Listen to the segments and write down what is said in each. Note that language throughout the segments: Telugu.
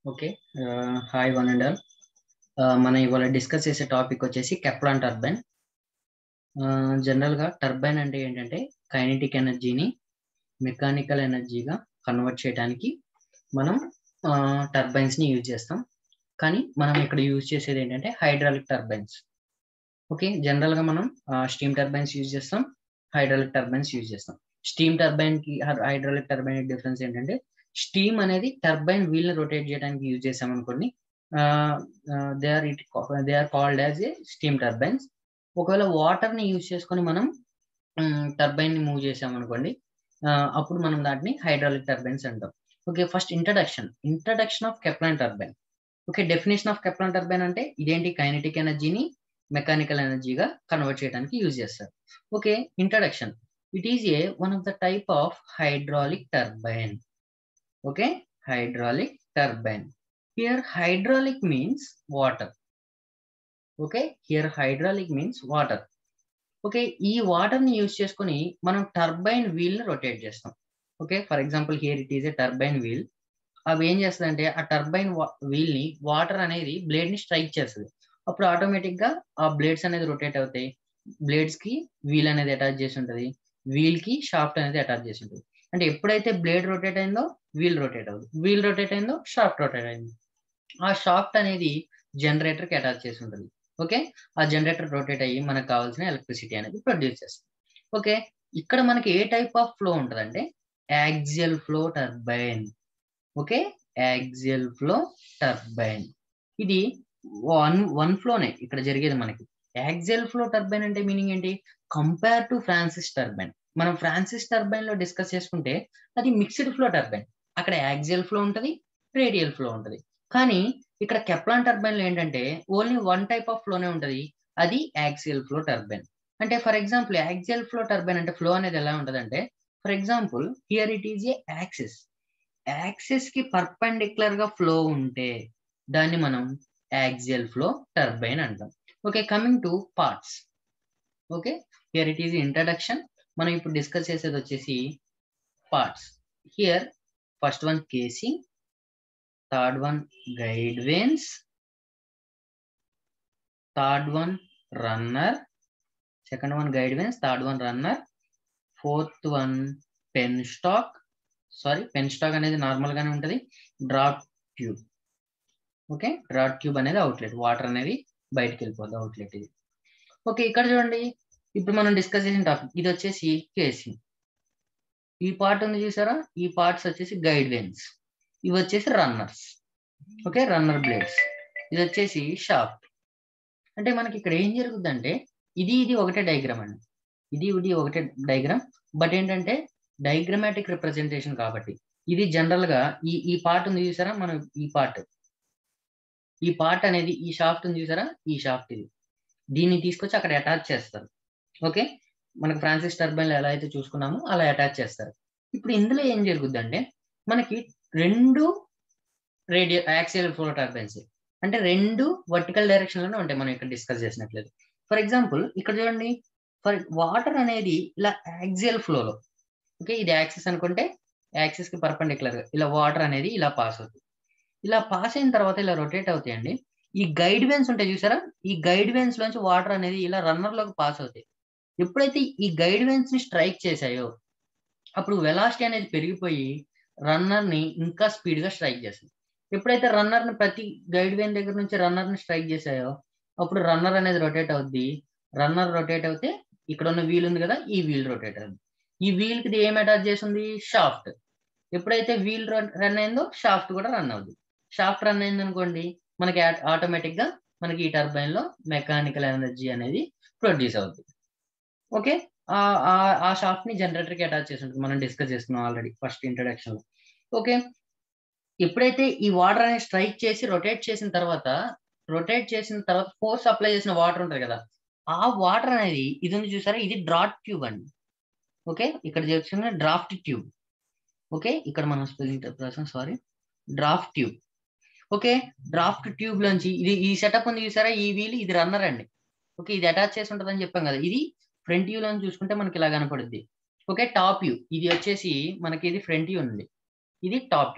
ఓకే. ఆహ్, హాయ్ వన్ అండ్ ఆల్. ఆహ్, మనం ఇవాళ డిస్కస్ చేసే టాపిక్ వచ్చేసి కెప్లాన్ టర్బైన్. ఆహ్, జనరల్‌గా టర్బైన్ అంటే ఏంటంటే కైనెటిక్ ఎనర్జీని మెకానికల్ ఎనర్జీగా కన్వర్ట్ చేయడానికి మనం ఆహ్, టర్బైన్స్‌ని యూజ్ చేస్తాం. కానీ మనం ఇక్కడ యూజ్ చేసేది ఏంటంటే హైడ్రాలిక్ టర్బైన్స్. ఓకే. జనరల్‌గా మనం ఆహ్, స్టీమ్ టర్బైన్స్ యూజ్ చేస్తాం. హైడ్రాలిక్ టర్బైన్స్ యూజ్ చేస్తాం. స్టీమ్ టర్బైన్‌కి హ హైడ్రాలిక్ టర్బైన్ డిఫరెన్స్ ఏంటంటే స్టీమ్ అనేది టర్బైన్ వీల్‌ని రొటేట్ చేయడానికి యూజ్ చేసామనుకోండి. Ah, ah, they are it they are called as a steam turbines. ఒకవేళ వాటర్‌ని యూజ్ చేసుకొని మనం హ్మ్, టర్బైన్‌ని మూవ్ చేసామనుకోండి. ఆహ్, అప్పుడు మనం దాటిని హైడ్రాలిక్ టర్బైన్స్ అంటాం. Okay. First introduction. Introduction of Kaplan turbine. Okay. Definition of Kaplan turbine అంటే ఇదేంటి కైనెటిక్ ఎనర్జీని మెకానికల్ ఎనర్జీగా కన్వర్ట్ చేయడానికి యూజ్ చేస్తారు. Okay. Introduction. It is a one of the type of hydraulic turbine. Okay. Hydraulic turbine. Here hydraulic means water. Okay. Here hydraulic means water. Okay. ఈ వాటర్‌ని యూజ్ చేసుకొని మనం టర్బైన్ వీల్‌ని రొటేట్ చేస్తాం. Okay. For example here it is a turbine wheel. అవి ఏం చేస్తదంటే ఆ టర్బైన్ వ వీల్‌ని వాటర్ అనేది బ్లేడ్‌ని స్ట్రైక్ చేస్తది. అప్పుడు ఆటోమేటిక్‌గా ఆ బ్లేడ్స్ అనేది రొటేట్ అవుతాయి. బ్లేడ్స్‌కి వీల్ అనేది అటాచ్ చేసి ఉంటది. వీల్‌కి షాఫ్ట్ అనేది అటాచ్ చేసి ఉంటది. అంటే ఎప్పుడైతే బ్లేడ్ రొటేట్ అయిందో వీల్ రొటేట్ అవుద్ది. వీల్ రొటేట్ అయిందో షాఫ్ట్ రొటేట్ అయింది. ఆ షాఫ్ట్ అనేది జనరేటర్‌కి అటాచ్ చేసి ఉంటది. ఓకే. ఆ జనరేటర్ రొటేట్ అయ్యి మనకు కావాల్సిన ఎలక్ట్రిసిటీ అనేది ప్రొడ్యూస్ చేస్తది. ఓకే. ఇక్కడ మనకి ఏ టైప్ ఆఫ్ ఫ్లో ఉంటదంటే axial flow turbine. Okay. Axial flow turbine. ఇది వన్ వన్ ఫ్లోనే ఇక్కడ జరిగేది మనకి. యాక్సియల్ ఫ్లో టర్బైన్ అంటే మీనింగ్ ఏంటి? Compare to Francis turbine. మనం ఫ్రాన్సిస్ టర్బైన్‌లో డిస్కస్ చేసుకుంటే అది మిక్స్డ్ ఫ్లో టర్బైన్. అక్కడ యాక్సియల్ ఫ్లో ఉంటది. రేడియల్ ఫ్లో ఉంటది. కానీ ఇక్కడ కెప్లాన్ టర్బైన్‌లో ఏంటంటే ఓన్లీ వన్ టైప్ ఆఫ్ ఫ్లోనే ఉంటది. అది యాక్సియల్ ఫ్లో టర్బైన్. అంటే for example axial flow turbine అంటే ఫ్లో అనేది ఎలా ఉంటదంటే for example here it is a axis. యాక్సిస్‌కి పర్పెండిక్యులర్‌గా ఫ్లో ఉంటే దాన్ని మనం యాక్సియల్ ఫ్లో టర్బైన్ అంటాం. Okay. Coming to parts. Okay. Here it is introduction. మనం ఇప్పుడు డిస్కస్ చేసేది వచ్చేసి parts. Here first one casing. Third one guide vanes. Third one runner. Second one guide vanes. Third one runner. Fourth one penstock. Sorry penstock అనేది నార్మల్ గానే ఉంటది. Drop tube. Okay. Drop tube అనేది అవుట్‌లెట్. వాటర్ అనేది బయటికి వెళ్ళిపోద్ది అవుట్‌లెట్ ఇది. ఓకే. ఇక్కడ చూడండి. ఇప్పుడు మనం డిస్కస్ చేసిన టాపిక్ ఇది వచ్చేసి కేసింగ్. ఈ పార్ట్ ఉంది చూసారా? ఈ పార్ట్స్ వచ్చేసి గైడ్ వేన్స్. ఇవి వచ్చేసి రన్నర్స్. ఓకే. Runner blades. ఇది వచ్చేసి షాఫ్ట్. అంటే మనకి ఇక్కడ ఏం జరుగుద్దంటే ఇది ఇది ఒకటే డయాగ్రామ్ అండి. ఇది ఇది ఒకటే డయాగ్రామ్. బట్ ఏంటంటే డయాగ్రమాటిక్ రిప్రజెంటేషన్ కాబట్టి ఇది జనరల్‌గా ఈ ఈ పార్ట్ ఉంది చూసారా? మనం ఈ పార్ట్. ఈ పార్ట్ అనేది ఈ షాఫ్ట్ ఉంది చూసారా? ఈ షాఫ్ట్ ఇది. దీన్ని తీసుకొచ్చి అక్కడ అటాచ్ చేస్తారు. ఓకే. మనకు ఫ్రాన్సిస్ టర్బైన్‌లో ఎలా అయితే చూసుకున్నామో అలా అటాచ్ చేస్తారు. ఇప్పుడు ఇందులో ఏం జరుగుద్దంటే మనకి 2 రేడియ యాక్సియల్ ఫ్లో టర్బైన్స్. అంటే 2 వర్టికల్ డైరెక్షన్‌లోనే ఉంటాయి మనం ఇక్కడ డిస్కస్ చేసినట్లయితే. ఫర్ ఎగ్జాంపుల్ ఇక్కడ చూడండి. ఫర్ వాటర్ అనేది ఇలా యాక్సియల్ ఫ్లోలో ఓకే. ఇది యాక్సిస్ అనుకుంటే యాక్సిస్‌కి పర్పెండిక్యులర్‌గా ఇలా వాటర్ అనేది ఇలా పాస్ అవుతుంది. ఇలా పాస్ అయిన తర్వాత ఇలా రొటేట్ అవుతాయండి. ఈ గైడ్ వేన్స్ ఉంటాయి చూసారా? ఈ గైడ్ వేన్స్‌లోంచి వాటర్ అనేది ఇలా రన్నర్‌లోకి పాస్ అవుతాయి. ఎప్పుడైతే ఈ గైడ్ వేన్స్‌ని స్ట్రైక్ చేశాయో అప్పుడు వెలాసిటీ అనేది పెరిగిపోయి రన్నర్‌ని ఇంకా స్పీడ్‌గా స్ట్రైక్ చేస్తది. ఎప్పుడైతే రన్నర్‌ని ప్రతి గైడ్ వేన్ దగ్గర నుంచి రన్నర్‌ని స్ట్రైక్ చేశాయో అప్పుడు రన్నర్ అనేది రొటేట్ అవుద్ది. రన్నర్ రొటేట్ అవుతే ఇక్కడ ఉన్న వీల్ ఉంది కదా! ఈ వీల్ రొటేట్ అవుద్ది. ఈ వీల్‌కి ఇది ఏం అటాచ్ చేసి ఉంది? షాఫ్ట్. ఎప్పుడైతే వీల్ రన్ రన్ అయిందో షాఫ్ట్ కూడా రన్ అవుద్ది. షాఫ్ట్ రన్ అయిందనుకోండి మనకి ఆట్ ఆటోమేటిక్‌గా మనకి ఈ టర్బైన్‌లో మెకానికల్ ఎనర్జీ అనేది ప్రొడ్యూస్ అవుద్ది. ఓకే. ఆహ్, ఆహ్, ఆ షాఫ్ట్‌ని జనరేటర్‌కి అటాచ్ చేసి ఉంటుంది. మనం డిస్కస్ చేసుకున్నాం ఆల్రెడీ ఫస్ట్ ఇంట్రడక్షన్‌లో. ఓకే. ఎప్పుడైతే ఈ వాటర్ అనేది స్ట్రైక్ చేసి రొటేట్ చేసిన తర్వాత రొటేట్ చేసిన తర్వాత ఫోర్స్ అప్లై చేసిన వాటర్ ఉంటది కదా! ఆ వాటర్ అనేది ఇది ఉంది చూసారా? ఇది డ్రాట్ ట్యూబ్ అండి. ఓకే. ఇక్కడ చెప్తున్న డ్రాఫ్ట్ ట్యూబ్. ఓకే. ఇక్కడ మనం స్పెల్లింగ్ తప్పు రాసాం sorry. Draft tube. Okay. Draft ట్యూబ్‌లోంచి ఇది ఈ సెటప్ ఉంది చూసారా? ఈ వీల్ ఇది రన్నర్ అండి. ఓకే. ఇది అటాచ్ చేసి ఉంటదని చెప్పాం కదా! ఇది ఫ్రంట్ వ్యూలోంచి చూసుకుంటే మనకి ఇలా కనపడుద్ది. ఓకే. Top view. ఇది వచ్చేసి మనకి ఇది ఫ్రంట్ వ్యూ ఉంది. ఇది టాప్ వ్యూ.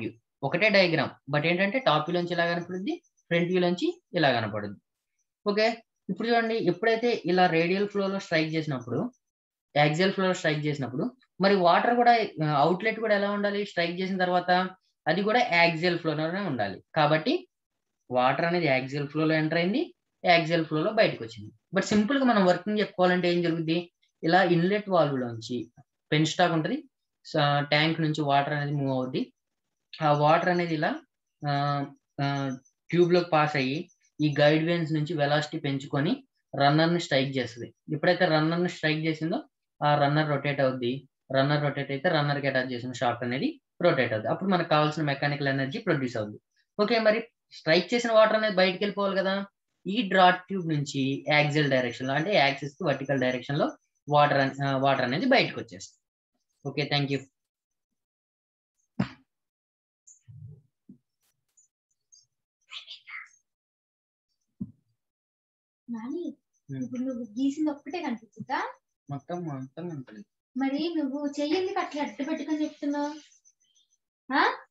ఒకటే డయాగ్రామ్ బట్ ఏంటంటే టాప్ వ్యూలోంచి ఇలా కనపడుద్ది ఫ్రంట్ వ్యూలోంచి ఇలా కనపడుద్ది ఓకే ఇప్పుడు చూడండి ఎప్పుడైతే ఇలా రేడియల్ ఫ్లోలో స్ట్రైక్ చేసినప్పుడు యాక్సియల్ ఫ్లో స్ట్రైక్ చేసినప్పుడు మరి వాటర్ కూడా అవుట్లెట్ కూడా ఎలా ఉండాలి స్ట్రైక్ చేసిన తర్వాత అది కూడా యాక్సియల్ ఫ్లోలోనే ఉండాలి కాబట్టి వాటర్ అనేది యాక్సియల్ ఫ్లోలో ఎంటర్ అయింది యాక్సియల్ ఫ్లోలో బయటకు వచ్చింది బట్ సింపుల్ గా మనం వర్కింగ్ చెప్పుకోవాలంటే ఏం జరుగుద్ది ఇలా ఇన్లెట్ వాల్వ్ లోంచి పెన్ స్టాక్ ఉంటుంది ట్యాంక్ నుంచి వాటర్ అనేది మూవ్ అవుద్ది ఆ వాటర్ అనేది ఇలా ట్యూబ్ లోకి పాస్ అయ్యి ఈ గైడ్ వెన్స్ నుంచి వెలాసిటీ పెంచుకొని రన్నర్ ని స్ట్రైక్ చేస్తుంది ఎప్పుడైతే రన్నర్ ని స్ట్రైక్ చేసిందో ఆ రన్నర్ రొటేట్ అవుద్ది రన్నర్ రొటేట్ అయితే రన్నర్ కి అటాచ్ చేసిన షాఫ్ట్ అనేది రొటేట్ అవుతుంది అప్పుడు మనకు కావాల్సిన మెకానికల్ ఎనర్జీ ప్రొడ్యూస్ అవుద్ది ఓకే మరి స్ట్రైక్ చేసిన వాటర్ అనేది బయటకు వెళ్ళిపోవాలి కదా ఈ డ్రాట్ ట్యూబ్ నుంచి యాక్సిల్ డైరెక్షన్ లో అంటే యాక్సిస్ కి వర్టికల్ డైరెక్షన్ లో వాటర్ వాటర్ అనేది బయటకు వచ్చేస్తుంది okay thank you Nani Hmm. ఇప్పుడు నువ్వు గీసింది ఒక్కటే కనిపించిందా మొత్తం మొత్తం ఉంటుంది మరి నువ్వు చెయ్యి ఎందుకు అట్లా అడ్డు పెట్టుకొని చెప్తున్నావు ఆ?